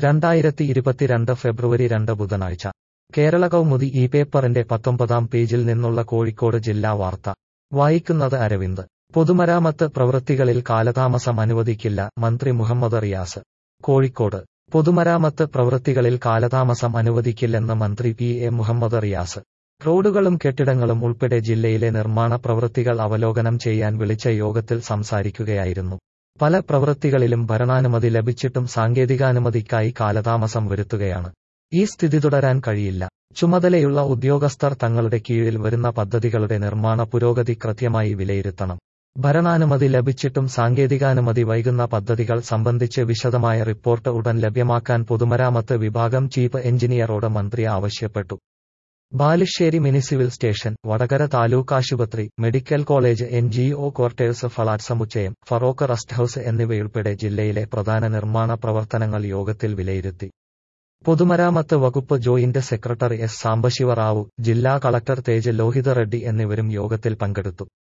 രണ്ടായിരത്തി ഇരുപത്തിരണ്ട് ഫെബ്രുവരി രണ്ട് ബുധനാഴ്ച കേരള കൗമുദി ഈ പേപ്പറിന്റെ പത്തൊമ്പതാം പേജിൽ നിന്നുള്ള കോഴിക്കോട് ജില്ലാ വാർത്ത വായിക്കുന്നത് അരവിന്ദ് പൊതുമരാമത്ത് പ്രവൃത്തികളിൽ കാലതാമസം അനുവദിക്കില്ല മന്ത്രി മുഹമ്മദ് റിയാസ് കോഴിക്കോട് പൊതുമരാമത്ത് പ്രവൃത്തികളിൽ കാലതാമസം അനുവദിക്കില്ലെന്ന് മന്ത്രി പി എ മുഹമ്മദ് റിയാസ് റോഡുകളും കെട്ടിടങ്ങളും ഉൾപ്പെടെ ജില്ലയിലെ നിർമ്മാണ പ്രവൃത്തികൾ അവലോകനം ചെയ്യാൻ വിളിച്ച യോഗത്തിൽ സംസാരിക്കുകയായിരുന്നു പല പ്രവൃത്തികളിലും ഭരണാനുമതി ലഭിച്ചിട്ടും സാങ്കേതികാനുമതിക്കായി കാലതാമസം വരുത്തുകയാണ് ഈ സ്ഥിതി തുടരാൻ കഴിയില്ല ചുമതലയുള്ള ഉദ്യോഗസ്ഥർ തങ്ങളുടെ കീഴിൽ വരുന്ന പദ്ധതികളുടെ നിർമ്മാണ പുരോഗതി കൃത്യമായി വിലയിരുത്തണം ഭരണാനുമതി ലഭിച്ചിട്ടും സാങ്കേതികാനുമതി വൈകുന്ന പദ്ധതികൾ സംബന്ധിച്ച് വിശദമായ റിപ്പോർട്ട് ഉടൻ ലഭ്യമാക്കാൻ പൊതുമരാമത്ത് വിഭാഗം ചീഫ് എഞ്ചിനീയറോട് മന്ത്രി ആവശ്യപ്പെട്ടു ബാലുശ്ശേരി മിനിസിവിൽ സ്റ്റേഷൻ വടകര താലൂക്ക് ആശുപത്രി medical college N G O quarters flat സമുച്ചയം ഫറോക്ക് റെസ്റ്റ് ഹൌസ് എന്നിവയുൾപ്പെടെ ജില്ലയിലെ പ്രധാന നിർമ്മാണ പ്രവർത്തനങ്ങൾ യോഗത്തിൽ വിലയിരുത്തി പൊതുമരാമത്ത് വകുപ്പ് joint secretary S Sambasiva Rao ജില്ലാ കളക്ടർ തേജ് ലോഹിത റെഡ്ഡി എന്നിവരും യോഗത്തിൽ പങ്കെടുത്തു